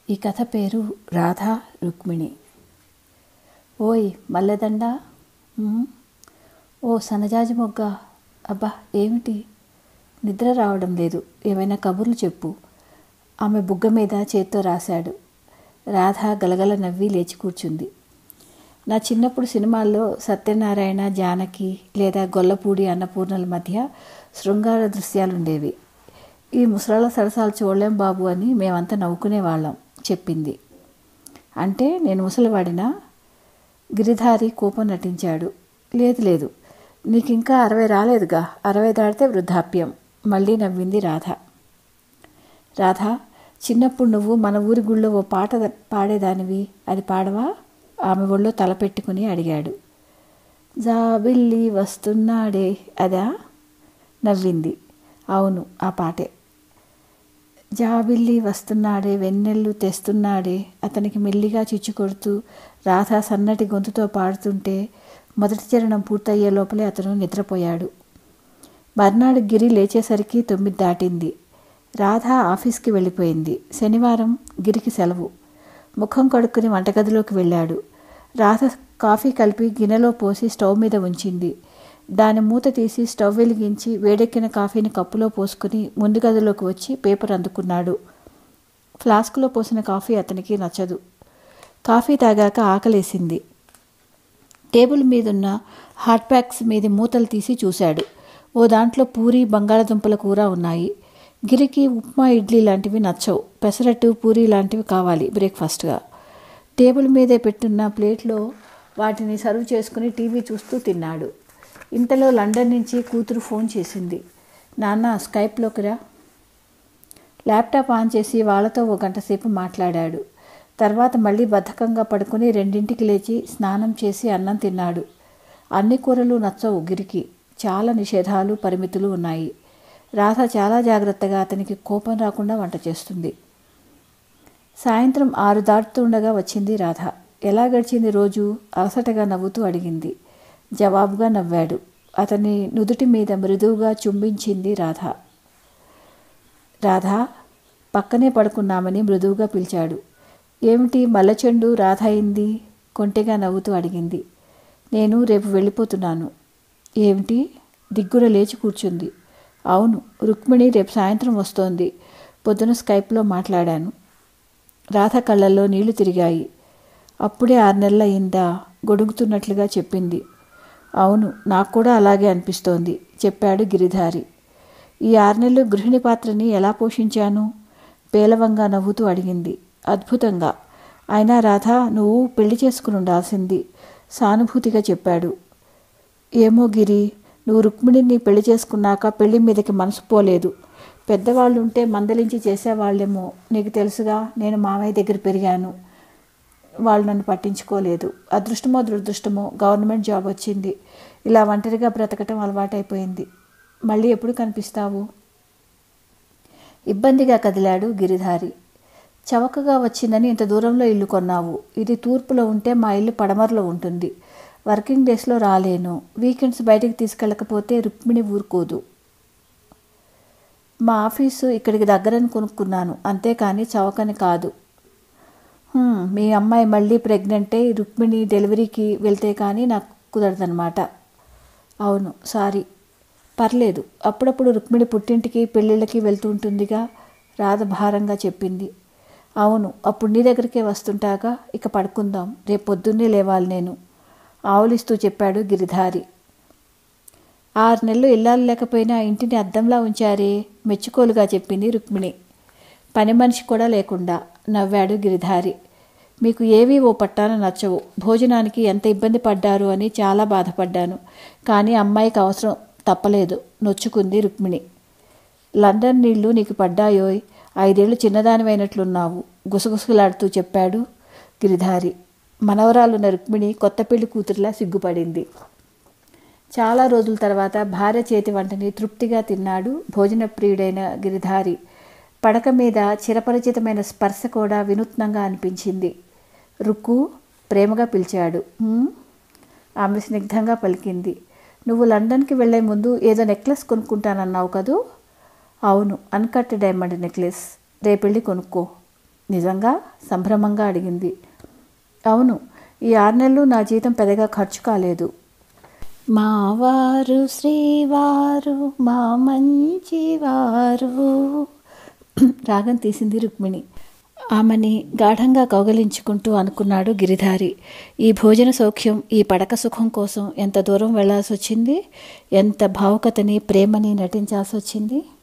ఈ కథ పేరు రాధా రుక్మిణి ఓయ్ మల్లెదండ ఉమ్, ఓ సన్నజాజి మొగ్గ అబ్బా ఏమిటి నిద్ర రావడం లేదు ఏమైనా కబుర్లు చెప్పు ఆమె బుగ్గ మీద చేత్తో రాశాడు రాధ గలగల నవ్వి లేచి కూర్చుంది నా చిన్నప్పుడు సినిమాల్లో సత్యనారాయణ జానకి లేదా గొల్లపూడి అన్నపూర్ణల మధ్య శృంగార దృశ్యాలుండేవి ఈ ముసలాల సరసాలు చూడలేం బాబు అని మేమంతా నవ్వుకునేవాళ్ళం చెప్పింది అంటే నేను ముసలివాడినా గిరిధారి కోపం నటించాడు లేదు లేదు నీకు ఇంకా అరవై రాలేదుగా అరవై దాటితే వృద్ధాప్యం మళ్ళీ నవ్వింది రాధ రాధ చిన్నప్పుడు నువ్వు మన ఊరి గుళ్ళో ఓ పాట పాడేదానివి అది పాడవా ఆమె ఒళ్ళో తల పెట్టుకుని అడిగాడు జాబిల్లి వస్తున్నాడే అదా నవ్వింది అవును ఆ పాటే జాబిల్లి వస్తున్నాడే వెన్నెల్లు తెస్తున్నాడే అతనికి మెల్లిగా చిచ్చు కొడుతూ రాధ సన్నటి గొంతుతో పాడుతుంటే మొదటి చరణం పూర్తయ్యే లోపలే అతను నిద్రపోయాడు మర్నాడు గిరి లేచేసరికి తొమ్మిది దాటింది రాధ ఆఫీస్కి వెళ్ళిపోయింది శనివారం గిరికి సెలవు ముఖం కడుక్కుని వంటగదిలోకి వెళ్ళాడు రాధ కాఫీ కలిపి గిన్నెలో పోసి స్టవ్ మీద ఉంచింది దాని మూత తీసి స్టవ్ వెలిగించి వేడెక్కిన కాఫీని కప్పులో పోసుకుని ముందు గదిలోకి వచ్చి పేపర్ అందుకున్నాడు ఫ్లాస్క్లో పోసిన కాఫీ అతనికి నచ్చదు కాఫీ తాగాక ఆకలేసింది టేబుల్ మీదున్న హాట్ ప్యాక్స్ మీది మూతలు తీసి చూశాడు ఓ దాంట్లో పూరి బంగాళదుంపల కూర ఉన్నాయి గిరికి ఉప్మా ఇడ్లీ లాంటివి నచ్చవు పెసరట్టు పూరి లాంటివి కావాలి బ్రేక్ఫాస్ట్గా టేబుల్ మీదే పెట్టున్న ప్లేట్లో వాటిని సర్వ్ చేసుకుని టీవీ చూస్తూ తిన్నాడు ఇంతలో లండన్ నుంచి కూతురు ఫోన్ చేసింది నాన్న స్కైప్లోకి రా ల్యాప్టాప్ ఆన్ చేసి వాళ్ళతో ఓ గంట సేపు మాట్లాడాడు తర్వాత మళ్ళీ బద్ధకంగా పడుకుని రెండింటికి లేచి స్నానం చేసి అన్నం తిన్నాడు అన్ని కూరలు నచ్చవు గిరికి చాలా నిషేధాలు పరిమితులు ఉన్నాయి రాధ చాలా జాగ్రత్తగా అతనికి కోపం రాకుండా వంట చేస్తుంది సాయంత్రం ఆరు దాటుతుండగా వచ్చింది రాధ ఎలా గడిచింది రోజు అలసటగా నవ్వుతూ అడిగింది జవాబుగా నవ్వాడు అతని నుదుటి మీద మృదువుగా చుంబించింది రాధ రాధ పక్కనే పడుకున్నామని మృదువుగా పిలిచాడు ఏమిటి మల్లచెండు రాధ అయింది కొంటెగా నవ్వుతూ అడిగింది నేను రేపు వెళ్ళిపోతున్నాను ఏమిటి దిగ్గున లేచి కూర్చుంది అవును రుక్మిణి రేపు సాయంత్రం వస్తోంది పొద్దున స్కైప్లో మాట్లాడాను రాధ కళ్ళల్లో నీళ్లు తిరిగాయి అప్పుడే ఆరు నెలలు అయిందా గొడుగుతున్నట్లుగా చెప్పింది అవును నాకు కూడా అలాగే అనిపిస్తోంది చెప్పాడు గిరిధారి ఈ ఆరు నెలలు గృహిణి పాత్రని ఎలా పోషించాను పేలవంగా నవ్వుతూ అడిగింది అద్భుతంగా అయినా రాధ నువ్వు పెళ్లి చేసుకుని ఉండాల్సింది సానుభూతిగా చెప్పాడు ఏమో గిరి నువ్వు రుక్మిణిని పెళ్లి చేసుకున్నాక పెళ్లి మీదకి మనసు పోలేదు పెద్దవాళ్ళు ఉంటే మందలించి చేసేవాళ్ళేమో నీకు తెలుసుగా నేను మామయ్య దగ్గర పెరిగాను వాళ్ళు నన్ను పట్టించుకోలేదు అదృష్టమో దురదృష్టమో గవర్నమెంట్ జాబ్ వచ్చింది ఇలా ఒంటరిగా బ్రతకటం అలవాటైపోయింది మళ్ళీ ఎప్పుడు కనిపిస్తావు ఇబ్బందిగా కదిలాడు గిరిధారి చవకగా వచ్చిందని ఇంత దూరంలో ఇల్లు కొన్నావు ఇది తూర్పులో ఉంటే మా ఇల్లు పడమరలో ఉంటుంది వర్కింగ్ డేస్లో రాలేను వీకెండ్స్ బయటికి తీసుకెళ్ళకపోతే రుక్మిణి ఊరుకోదు మా ఆఫీసు ఇక్కడికి దగ్గరని కొనుక్కున్నాను అంతేకాని చవకని కాదు "హ్మ్, మీ అమ్మాయి మళ్ళీ ప్రెగ్నెంట్ అయి రుక్మిణి డెలివరీకి వెళ్తే కానీ నాకు కుదరదనమాట అవును సారీ పర్లేదు అప్పుడప్పుడు రుక్మిణి పుట్టింటికి పెళ్ళిళ్ళకి వెళ్తూ ఉంటుందిగా రాధ భారంగా చెప్పింది అవును అప్పుడు నీ దగ్గరికే వస్తుంటాగా ఇక పడుకుందాం రేపు పొద్దున్నే లేవాలి నేను ఆవులిస్తూ చెప్పాడు గిరిధారి ఆరు నెలలు ఇల్లాలు లేకపోయినా ఇంటిని అద్దంలా ఉంచారే మెచ్చుకోలుగా చెప్పింది రుక్మిణి పని మనిషి కూడా లేకుండా నవ్వాడు గిరిధారి మీకు ఏవీ ఓ పట్టాన నచ్చవు భోజనానికి ఎంత ఇబ్బంది పడ్డారు అని చాలా బాధపడ్డాను కానీ అమ్మాయికి అవసరం తప్పలేదు నొచ్చుకుంది రుక్మిణి లండన్ నీళ్లు నీకు పడ్డాయోయ్ ఐదేళ్లు చిన్నదానివైనట్లున్నావు గుసగుసలాడుతూ చెప్పాడు గిరిధారి మనవరాలున్న రుక్మిణి కొత్త పెళ్లి కూతురులా సిగ్గుపడింది చాలా రోజుల తర్వాత భార్య చేతి వంటని తృప్తిగా తిన్నాడు భోజన ప్రియుడైన గిరిధారి పడక మీద చిరపరిచితమైన స్పర్శ కూడా వినూత్నంగా అనిపించింది రుక్కు ప్రేమగా పిలిచాడు "ఉమ్?" ఆమె స్నిగ్ధంగా పలికింది నువ్వు లండన్కి వెళ్లే ముందు ఏదో నెక్లెస్ కొనుక్కుంటానన్నావు కదూ అవును అన్కట్ డైమండ్ నెక్లెస్ రేపెళ్ళి కొనుక్కో నిజంగా సంభ్రమంగా అడిగింది అవును ఈ ఆరు నెలలు నా జీతం పెద్దగా ఖర్చు కాలేదు మా వారు శ్రీవారు మా మంచివారు రాగం తీసింది రుక్మిణి ఆమెని గాఢంగా కౌగలించుకుంటూ అనుకున్నాడు గిరిధారి ఈ భోజన సౌఖ్యం ఈ పడక సుఖం కోసం ఎంత దూరం వెళ్లాల్సి వచ్చింది ఎంత భావుకతని ప్రేమని నటించాల్సి వచ్చింది